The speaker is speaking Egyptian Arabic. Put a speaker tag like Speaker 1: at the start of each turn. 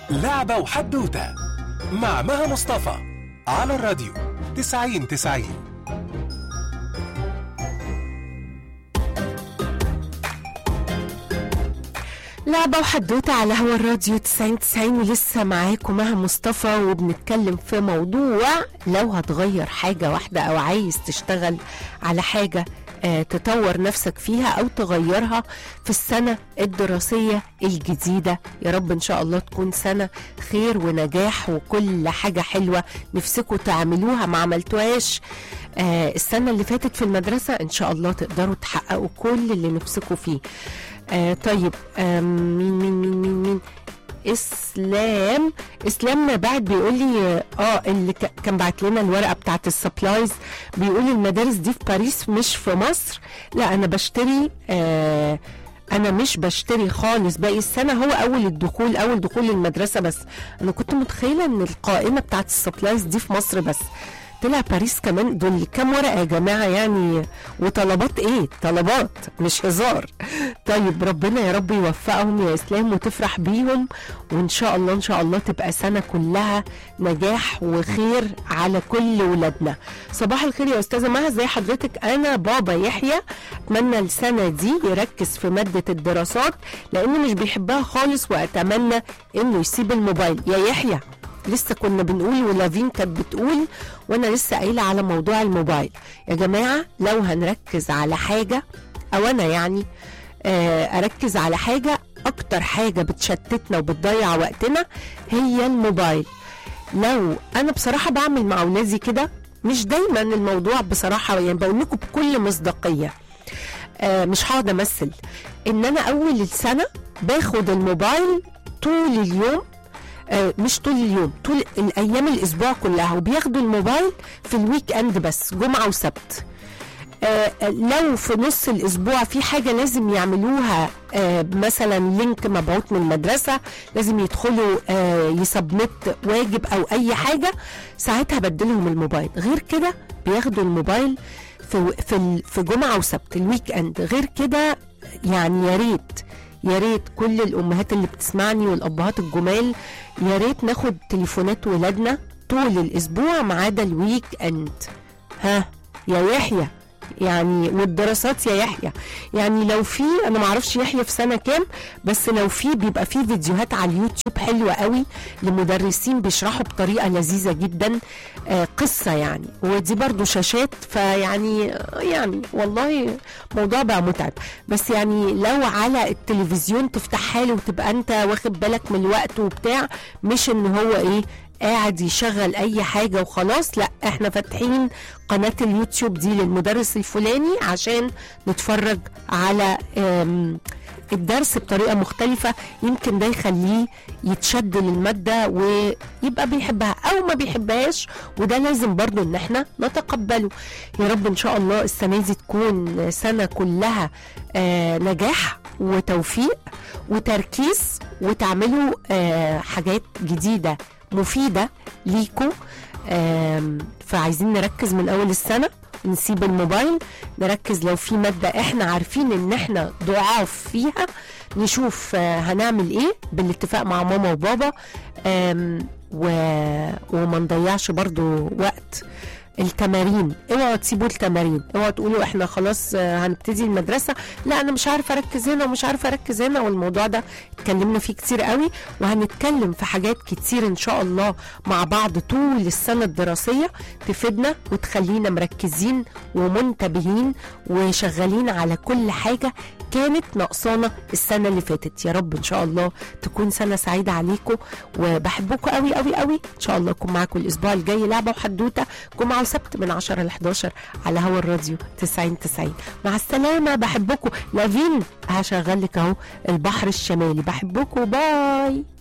Speaker 1: لعبة وحدوتة مع مها مصطفى على الراديو 90 90
Speaker 2: لعبة وحدوتة على هوا الراديو 90 90 ولسه معاكم مها مصطفى وبنتكلم في موضوع لو هتغير حاجة واحدة أو عايز تشتغل على حاجة آه، تطور نفسك فيها أو تغيرها في السنة الدراسية الجديدة يا رب إن شاء الله تكون سنة خير ونجاح وكل حاجة حلوة نفسكم تعملوها ما عملتوهاش آه، السنة اللي فاتت في المدرسة إن شاء الله تقدروا تحققوا كل اللي نفسكم فيه آه طيب آه مين مين مين مين مين اسلام اسلام بعد بيقول لي اه اللي ك- كان بعت لنا الورقه بتاعت السبلايز بيقول المدارس دي في باريس مش في مصر لا انا بشتري آه انا مش بشتري خالص باقي السنه هو اول الدخول اول دخول المدرسه بس انا كنت متخيله ان القائمه بتاعت السبلايز دي في مصر بس طلع باريس كمان دول كام ورقه يا جماعه يعني وطلبات ايه طلبات مش هزار طيب ربنا يا رب يوفقهم يا اسلام وتفرح بيهم وان شاء الله ان شاء الله تبقى سنه كلها نجاح وخير على كل ولادنا صباح الخير يا استاذه مها زي حضرتك انا بابا يحيى اتمنى السنه دي يركز في ماده الدراسات لانه مش بيحبها خالص واتمنى انه يسيب الموبايل يا يحيى لسه كنا بنقول ولافين كانت بتقول وانا لسه قايله على موضوع الموبايل يا جماعه لو هنركز على حاجه او انا يعني آه، اركز على حاجه اكتر حاجه بتشتتنا وبتضيع وقتنا هي الموبايل لو انا بصراحه بعمل مع اولادي كده مش دايما الموضوع بصراحه يعني بقول لكم بكل مصداقيه آه مش هقعد امثل ان انا اول السنه باخد الموبايل طول اليوم آه، مش طول اليوم طول الايام الاسبوع كلها وبياخدوا الموبايل في الويك اند بس جمعه وسبت آه، آه، لو في نص الاسبوع في حاجه لازم يعملوها آه، مثلا لينك مبعوث من المدرسه لازم يدخلوا آه، يسبمت واجب او اي حاجه ساعتها بدلهم الموبايل غير كده بياخدوا الموبايل في في ال- في جمعه وسبت الويك اند غير كده يعني يا ريت يا ريت كل الامهات اللي بتسمعني والابهات الجمال يا ريت ناخد تليفونات ولادنا طول الاسبوع ما عدا الويك اند ها يا يحيى يعني والدراسات يا يحيى يعني لو في انا ما اعرفش يحيى في سنه كام بس لو في بيبقى في فيديوهات على اليوتيوب حلوه قوي لمدرسين بيشرحوا بطريقه لذيذه جدا آه قصه يعني ودي برضو شاشات فيعني آه، يعني والله موضوع بقى متعب بس يعني لو على التلفزيون تفتحها له وتبقى انت واخد بالك من الوقت وبتاع مش ان هو ايه قاعد يشغل اي حاجه وخلاص لا احنا فاتحين قناه اليوتيوب دي للمدرس الفلاني عشان نتفرج على آم، الدرس بطريقه مختلفه يمكن ده يخليه يتشد للماده ويبقى بيحبها او ما بيحبهاش وده لازم برضو ان احنا نتقبله يا رب ان شاء الله السنه دي تكون سنه كلها آه نجاح وتوفيق وتركيز وتعملوا آه حاجات جديده مفيده ليكوا آم، فعايزين نركز من اول السنه نسيب الموبايل نركز لو في مادة احنا عارفين ان احنا ضعاف فيها نشوف آه، هنعمل ايه بالاتفاق مع ماما وبابا آم، و... وما نضيعش برضو وقت التمارين اوعوا تسيبوا التمارين اوعوا تقولوا احنا خلاص آه، هنبتدي المدرسه لا انا مش عارفه اركز هنا ومش عارفه اركز هنا والموضوع ده اتكلمنا فيه كتير قوي وهنتكلم في حاجات كتير ان شاء الله مع بعض طول السنه الدراسيه تفيدنا وتخلينا مركزين ومنتبهين وشغالين على كل حاجه كانت ناقصانا السنه اللي فاتت يا رب ان شاء الله تكون سنه سعيده عليكم وبحبكم قوي قوي قوي ان شاء الله اكون معاكم الاسبوع الجاي لعبه وحدوته جمعه وسبت من 10 ل 11 على هوا الراديو 90 90 مع السلامه بحبكم لافين هشغل لك اهو البحر الشمالي بحبكم باي